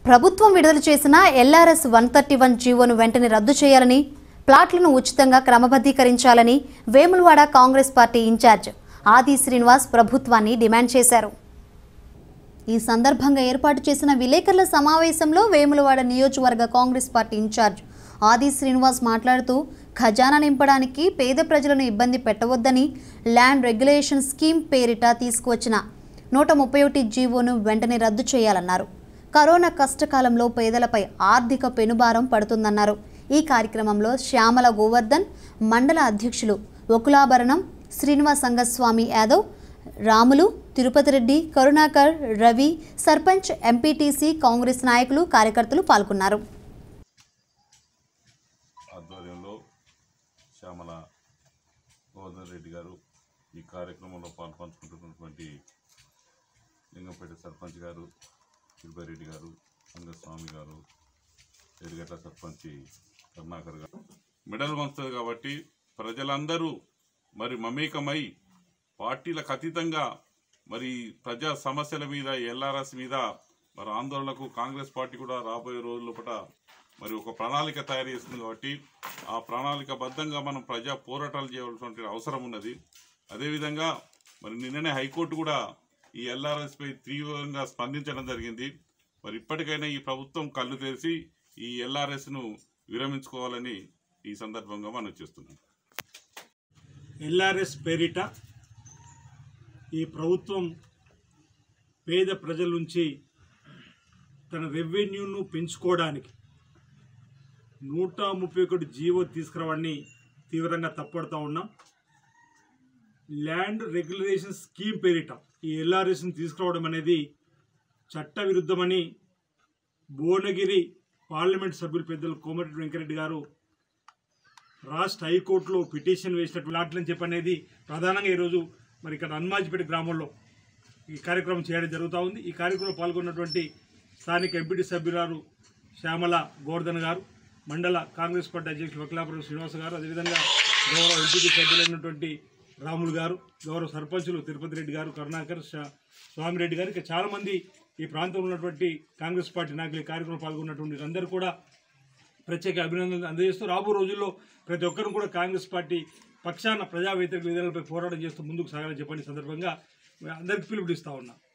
ప్రభుత్వం విడుదల చేసిన ఎల్ఆర్ఎస్ వన్ థర్టీ వన్ జీవోను వెంటనే రద్దు చేయాలని ప్లాట్లను ఉచితంగా క్రమబద్ధీకరించాలని వేములవాడ కాంగ్రెస్ పార్టీ ఇన్ఛార్జ్ ఆది శ్రీనివాస్ ప్రభుత్వాన్ని డిమాండ్ చేశారు ఈ సందర్భంగా ఏర్పాటు చేసిన విలేకరుల సమావేశంలో వేములవాడ నియోజకవర్గ కాంగ్రెస్ పార్టీ ఇన్ఛార్జ్ ఆది శ్రీనివాస్ మాట్లాడుతూ ఖజానా నింపడానికి పేద ప్రజలను ఇబ్బంది పెట్టవద్దని ల్యాండ్ రెగ్యులేషన్ స్కీమ్ పేరిట తీసుకువచ్చిన నూట ముప్పై ఒకటి జీవోను వెంటనే రద్దు చేయాలన్నారు కరోనా కష్టకాలంలో పేదలపై ఆర్థిక పెనుభారం పడుతుందన్నారు ఈ కార్యక్రమంలో శ్యామల గోవర్ధన్ మండల అధ్యక్షులు ఒకులాభరణం శ్రీనివాస్ సంగస్వామి యాదవ్ రాములు తిరుపతి రెడ్డి కరుణాకర్ రవి సర్పంచ్ ఎంపీటీసీ కాంగ్రెస్ నాయకులు కార్యకర్తలు పాల్గొన్నారు ఆధ్వర్యంలో శ్యామల గోవర్ధన్ రెడ్డి గారు ఈ కార్యక్రమంలో పాల్పంచుకుంటున్నటువంటి లింగంపేట సర్పంచ్ గారు తిరుపతిరెడ్డి గారు రంగస్వామి గారు ఎరుగట్ల సర్పంచ్ కరుణాకర్ గారు మెడల్ వంచుతుంది కాబట్టి ప్రజలందరూ మరి మమేకమై పార్టీలకు అతీతంగా మరి ప్రజా సమస్యల మీద ఎల్ఆర్ఎస్ మీద మరి ఆందోళనకు కాంగ్రెస్ పార్టీ కూడా రాబోయే రోజుల పట మరి ఒక ప్రణాళిక తయారు చేస్తుంది కాబట్టి ఆ ప్రణాళిక బద్ధంగా మనం ప్రజా పోరాటాలు చేయవలసిన అవసరం ఉన్నది అదేవిధంగా మరి నిన్ననే హైకోర్టు కూడా ఈ ఎల్ఆర్ఎస్ పై తీవ్రంగా స్పందించడం జరిగింది మరి ఇప్పటికైనా ఈ ప్రభుత్వం కళ్ళు తెరిచి ఈ ఎల్ఆర్ఎస్ ను విరమించుకోవాలని ఈ సందర్భంగా మనం చేస్తున్నాం ఎల్ఆర్ఎస్ పేరిట ఈ ప్రభుత్వం పేద ప్రజల నుంచి తన రెవెన్యూను పెంచుకోవడానికి నూట ముప్పై ఒకటి జీవో తీసుకురావడాన్ని తీవ్రంగా తప్పడుతూ ఉన్నాం ల్యాండ్ రెగ్యులేషన్ స్కీమ్ పేరిట ఈ ఎల్ఆర్ఎస్ని తీసుకురావడం అనేది చట్ట విరుద్ధమని భువనగిరి పార్లమెంట్ సభ్యులు పెద్దలు కోమటిరెడ్డి వెంకరెడ్డి గారు రాష్ట్ర హైకోర్టులో పిటిషన్ వేసినట్టు లాట్లని చెప్పి అనేది ప్రధానంగా ఈరోజు మరి ఇక్కడ హనుమాజిపేట గ్రామంలో ఈ కార్యక్రమం చేయడం జరుగుతూ ఉంది ఈ కార్యక్రమంలో పాల్గొన్నటువంటి స్థానిక ఎంపీటీ సభ్యురాలు శ్యామల గోవర్ధన్ గారు మండల కాంగ్రెస్ పార్టీ అధ్యక్షులు వకలాపురం శ్రీనివాస గారు అదేవిధంగా గౌరవ ఎంపీటీ సభ్యులైనటువంటి రాములు గారు గౌరవ సర్పంచులు తిరుపతి రెడ్డి గారు కరుణాకర్ శా- స్వామిరెడ్డి గారు ఇంకా చాలామంది ఈ ప్రాంతంలో ఉన్నటువంటి కాంగ్రెస్ పార్టీ నాయకులు ఈ కార్యక్రమంలో పాల్గొన్నటువంటి అందరూ కూడా ప్రత్యేక అభినందనలు అందజేస్తూ రాబో రోజుల్లో ప్రతి ఒక్కరు కూడా కాంగ్రెస్ పార్టీ పక్షాన ప్రజా వ్యతిరేక విధానాలపై పోరాటం చేస్తూ ముందుకు సాగాలని చెప్పని సందర్భంగా అందరికీ పిలుపునిస్తా ఉన్నా